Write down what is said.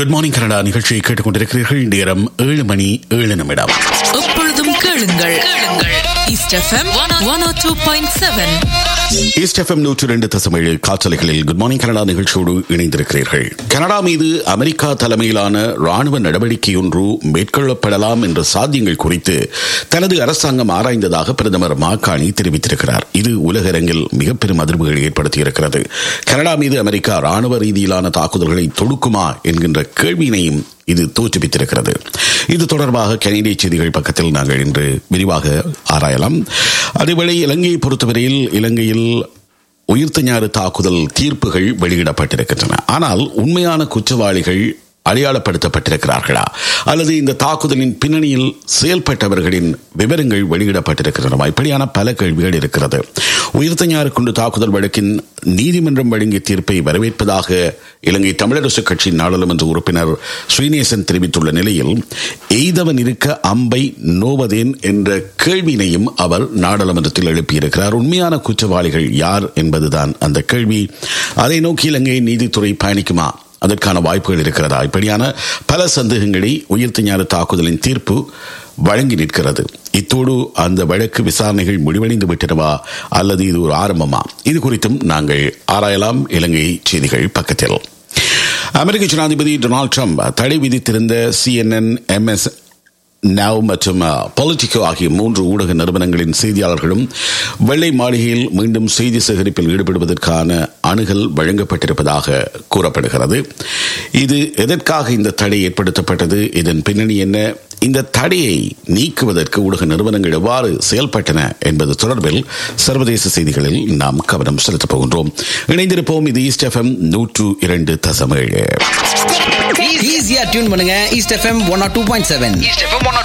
good morning Canada நிகழ்ச்சியை கேட்டுக்கொண்டிருக்கிறீர்கள் நேரம் ஏழு மணி ஏழு நிமிடம் எப்பொழுதும் கேளுங்கள் கேளுங்கள் east FM one O two point seven east FM நூற்றி ரெண்டு தசமேழு காற்றலைகளில் குட் மார்னிங் கனடா நிகழ்ச்சியோடு இணைந்திருக்கிறீர்கள் கனடா மீது அமெரிக்கா தலைமையிலான ராணுவ நடவடிக்கை ஒன்று மேற்கொள்ளப்படலாம் என்ற சாத்தியங்கள் குறித்து தனது அரசாங்கம் ஆராய்ந்ததாக பிரதமர் மாக்காணி தெரிவித்திருக்கிறார் இது உலக அரங்கில் மிக பெரும் அதிர்வுகளை ஏற்படுத்தியிருக்கிறது கனடா மீது அமெரிக்கா ராணுவ ரீதியிலான தாக்குதல்களை தொடுக்குமா என்கின்ற கேள்வியினையும் இது தோற்றுவித்திருக்கிறது இது தொடர்பாக கனடிய செய்திகள் பக்கத்தில் நாங்கள் இன்று விரிவாக ஆராயலாம் அதேவேளை இலங்கையை பொறுத்தவரையில் இலங்கையில் உயிர்த்த ஞாறு தாக்குதல் தீர்ப்புகள் வெளியிடப்பட்டிருக்கின்றன ஆனால் உண்மையான குற்றவாளிகள் அடையாளப்படுத்தப்பட்டிருக்கிறார்களா அல்லது இந்த தாக்குதலின் பின்னணியில் செயல்பட்டவர்களின் விவரங்கள் வெளியிடப்பட்டிருக்கின்றன இப்படியான பல கேள்விகள் இருக்கிறது உயிர்த்த ஞாறு குண்டு தாக்குதல் வழக்கின் நீதிமன்றம் வழங்கிய தீர்ப்பை வரவேற்பதாக இலங்கை தமிழரசு கட்சியின் நாடாளுமன்ற உறுப்பினர் ஸ்ரீநேசன் தெரிவித்துள்ள நிலையில் எய்தவன் இருக்க அம்பை நோவதேன் என்ற கேள்வியினையும் அவர் நாடாளுமன்றத்தில் எழுப்பியிருக்கிறார் உண்மையான குற்றவாளிகள் யார் என்பதுதான் அந்த கேள்வி அதை நோக்கி இலங்கை நீதித்துறை பயணிக்குமா அதற்கான வாய்ப்புகள் இருக்கிறதா இப்படியான பல சந்தேகங்களை உயிர்த்த ஞான தாக்குதலின் தீர்ப்பு வழங்கி நிற்கிறது இத்தோடு அந்த வழக்கு விசாரணைகள் முடிவடைந்து விட்டனவா அல்லது இது ஒரு ஆரம்பமா இது குறித்தும் நாங்கள் ஆராயலாம் இலங்கை செய்திகள் பக்கத்தில் அமெரிக்க ஜனாதிபதி டொனால்டு ட்ரம்ப் தடை விதித்திருந்த சிஎன்என் எம்எஸ் நவ் மற்றும் பொலிட்டிகோ ஆகிய மூன்று ஊடக நிறுவனங்களின் செய்தியாளர்களும் வெள்ளை மாளிகையில் மீண்டும் செய்தி சேகரிப்பில் ஈடுபடுவதற்கான அணுகல் வழங்கப்பட்டிருப்பதாக கூறப்படுகிறது இது எதற்காக இந்த தடை ஏற்படுத்தப்பட்டது இதன் பின்னணி என்ன இந்த தடையை நீக்குவதற்கு ஊடக நிறுவனங்கள் எவ்வாறு செயல்பட்டன என்பது தொடர்பில் சர்வதேச செய்திகளில் நாம் கவனம் செலுத்தப் போகின்றோம் இணைந்திருப்போம் இது ஈஸ்ட் எஃப்எம் நூற்று இரண்டு தசமேழு ஈஸியா டியூன் பண்ணுங்க east FM one O two point seven